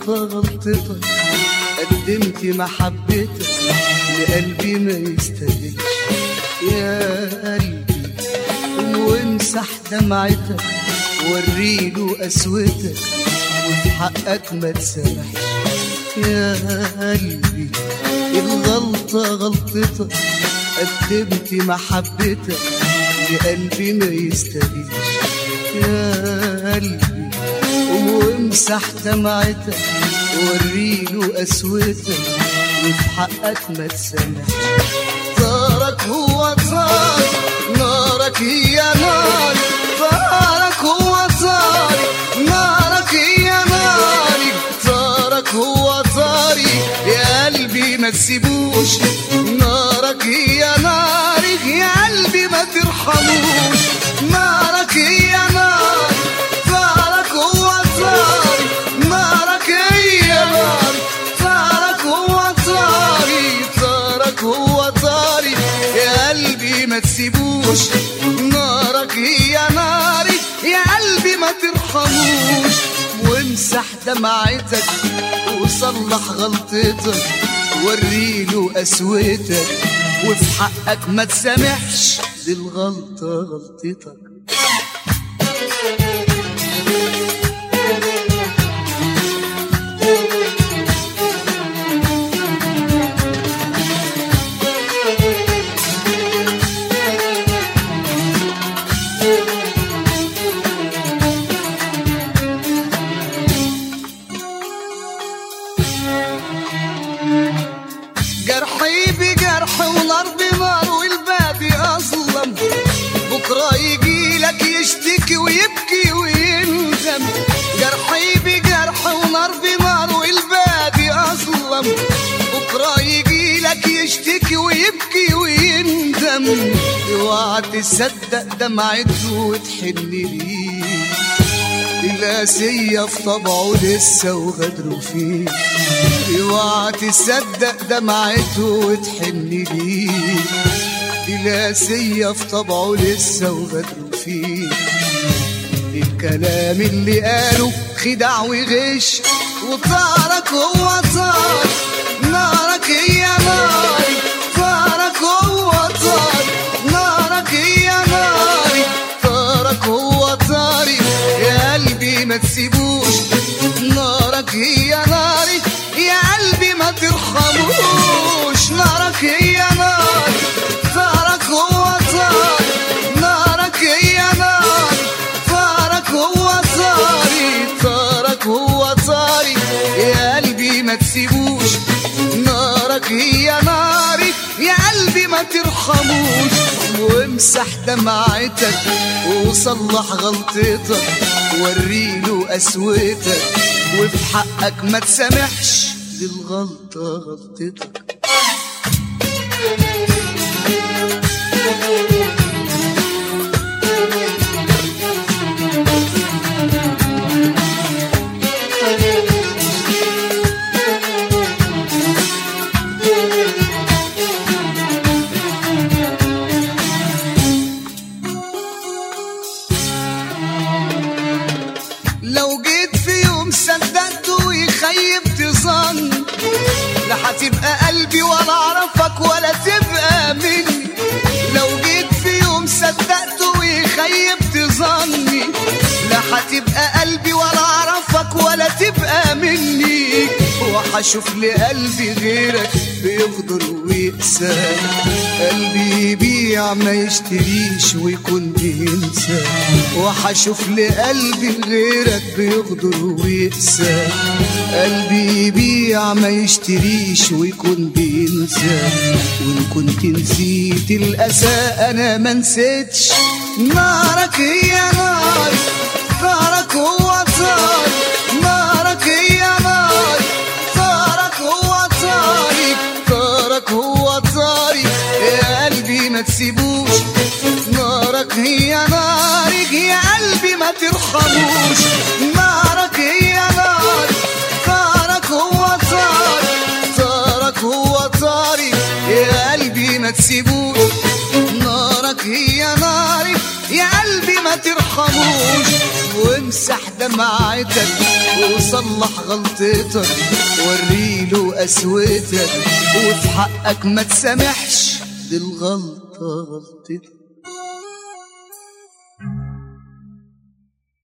الغلطة غلطتك قدمت محبتك لقلبي ما يستاهلش يا قلبي قوم وامسح دمعتك وريله قسوتك وفي حقك ما تسامحش يا قلبي الغلطة غلطتك قدمت محبتك لقلبي ما يستاهلش يا قلبي قوم وامسح دمعتك وريله قسوتك وفي حقك ما تسامحش طارك هو طاري نارك هي ناري طارك هو طاري نارك هي ناري طارك هو طاري يا قلبي ما تسيبوش نارك هي ناري يا قلبي ما ترحموش نارك هي ناري طارك هو طاري نارك هي ناري طارك هو طاري طارك هو طاري يا قلبي ما تسيبوش نارك هي ناري يا قلبي ما ترحموش وامسح دمعتك وصلح غلطتك وريله قسوتك وفي حقك ما تسامحش دي الغلطة غلطتك جرحي بجرح ونار بنار والبادي أظلم بكرة يجي لك يشتكي ويبكي ويندم جرحي بجرح ونار بنار والبادي أظلم بكرة يجي لك يشتكي ويبكي ويندم اوعى تصدق دمعته وتحن ليه القاسية في طبعه لسه وغدره فيه اوعى تصدق دمعته وتحن ليه القاسية في طبعه لسه وغدره فيه الكلام اللي قاله خدع وغش وطارك هو طار نارك هي ناري طارك هو طار نارك هي ناري طارك هو طاري يا قلبي ما تسيبوش نارك هي ناري يا قلبي ما ترحموش نارك هي ناري طارك هو طاري نارك هي ناري طارك هو طاري طارك هو طاري يا قلبي ما تسيبوش نارك هي ناري يا قلبي ما ترحموش وامسح دمعتك وصلح غلطتك وريله قسوتك وفي حقك ما تسامحش دي الغلطة غلطتك لو جيت في يوم صدقت وخيبت ظن لا هتبقى قلبي ولا اعرفك ولا تبقى مني لو جيت في يوم صدقت وخيبت ظني لا هتبقى قلبي ولا اعرفك ولا تبقى مني وحشوف لقلبي غيرك بيغدر ويقسى قلبي يبيع ما يشتريش ويكون بينسى وحشوف لقلبي غيرك بيغدر ويقسى قلبي يبيع ما يشتريش ويكون بينسى وان كنت نسيت الاسى انا ما نسيتش نارك هي ناري نارك هو طاري نارك هي ناري طارك هو طاري طارك هو طاري يا قلبي ما تسيبوش نارك هي نارك يا قلبي ما ترحموش نارك هي ناري طارك هو طاري طارك هو طاري يا قلبي ما تسيبوش نارك هي ناري يا قلبي ما ترحموش وانت وامسح دمعتك وصلح غلطتك وريله قسوتك وفي حقك ما تسامحش دي الغلطة غلطتك